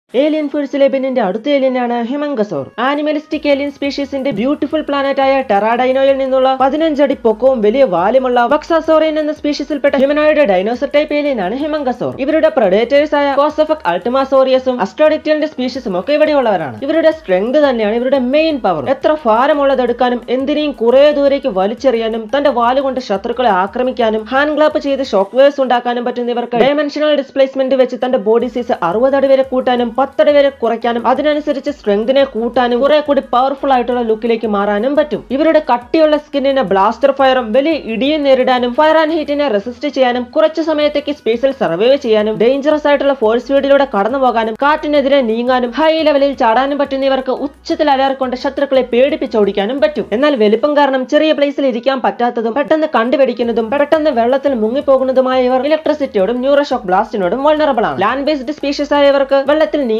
alien ഫോഴ്സിലെ ബെന്നിന്റെ അടുത്ത ഏലിയനാണ് ഹെമങ്കസോർ ആനിമലിസ്റ്റിക് ഏലിയൻ സ്പീഷീസിന്റെ ബ്യൂട്ടിഫുൾ പ്ലാനറ്റ് ആയ ടെറാഡൈനോയിൽ നിന്നുള്ള പതിനഞ്ചടി പൊക്കവും വലിയ വാലുമുള്ള വക്സാസോറിയൻ എന്ന സ്പീഷീസിൽപ്പെട്ട ഹ്യൂമനോയിഡ് ഡൈനോസർ ടൈപ്പ് ഏലിയനാണ് ഹെമങ്കസോർ ഇവരുടെ പ്രൊഡേറ്റേഴ്സ് ആയ കോസഫക് അൾട്ടിമാസോറിയസും അസ്ട്രോഡിക്റ്റലിന്റെ സ്പീഷീസും ഒക്കെ ഇവിടെയുള്ളവരാണ് ഇവരുടെ സ്ട്രെങ്ത് തന്നെയാണ് ഇവരുടെ മെയിൻ പവർ എത്ര ഭാരമുള്ളത് എടുക്കാനും എന്തിനേയും കുറെ ദൂരേക്ക് വലിച്ചെറിയാനും തന്റെ വാലുകൊണ്ട് ശത്രുക്കളെ ആക്രമിക്കാനും ഹാൻഡ് ഗ്ലാപ്പ് ചെയ്ത് ഷോക്ക് വേവ്സ് ഉണ്ടാക്കാനും പറ്റുന്ന ഇവർക്ക് ഡയമെൻഷണൽ ഡിസ്പ്ലേസ്മെന്റ് വെച്ച് തന്റെ ബോഡി സൈസ് അറുപത് അടി വരെ കൂട്ടാനും പത്തടി വരെ കുറയ്ക്കാനും അതിനനുസരിച്ച് സ്ട്രെങ്തിനെ കൂട്ടാനും കുറെ കൂടി പവർഫുൾ ആയിട്ടുള്ള ലുക്കിലേക്ക് മാറാനും പറ്റും ഇവരുടെ കട്ടിയുള്ള സ്കിന്നിന് ബ്ലാസ്റ്റർ ഫയറും വലിയ ഇടിയും നേരിടാനും ഫയർ ആൻഡ് ഹീറ്റിനെ റെസിസ്റ്റ് ചെയ്യാനും കുറച്ചു സമയത്തേക്ക് സ്പേസിൽ സർവൈവ് ചെയ്യാനും ഡേഞ്ചറസ് ആയിട്ടുള്ള ഫോഴ്സ് ഫീൽഡിലൂടെ കടന്നു പോകാനും കാറ്റിനെതിരെ നീങ്ങാനും ഹൈ ലെവലിൽ ചാടാനും പറ്റുന്ന ഇവർക്ക് ഉച്ചത്തിൽ അലറിക്കൊണ്ട് ശത്രുക്കളെ പേടിപ്പിച്ചോടിക്കാനും പറ്റും എന്നാൽ വലിപ്പം കാരണം ചെറിയ പ്ലേസിൽ ഇരിക്കാൻ പറ്റാത്തതും പെട്ടെന്ന് കണ്ടുപിടിക്കുന്നതും പെട്ടെന്ന് വെള്ളത്തിൽ മുങ്ങിപ്പോകുന്നതുമായ ഇവർ ഇലക്ട്രിസിറ്റിയോടും ന്യൂറോഷോക്ക് ബ്ലാസ്റ്റിനോടും വൾണറബിൾ ആണ് ലാൻഡ് ബേസ്ഡ് സ്പീഷീസ് ആയ ഇവർക്ക് വെള്ളത്തിൽ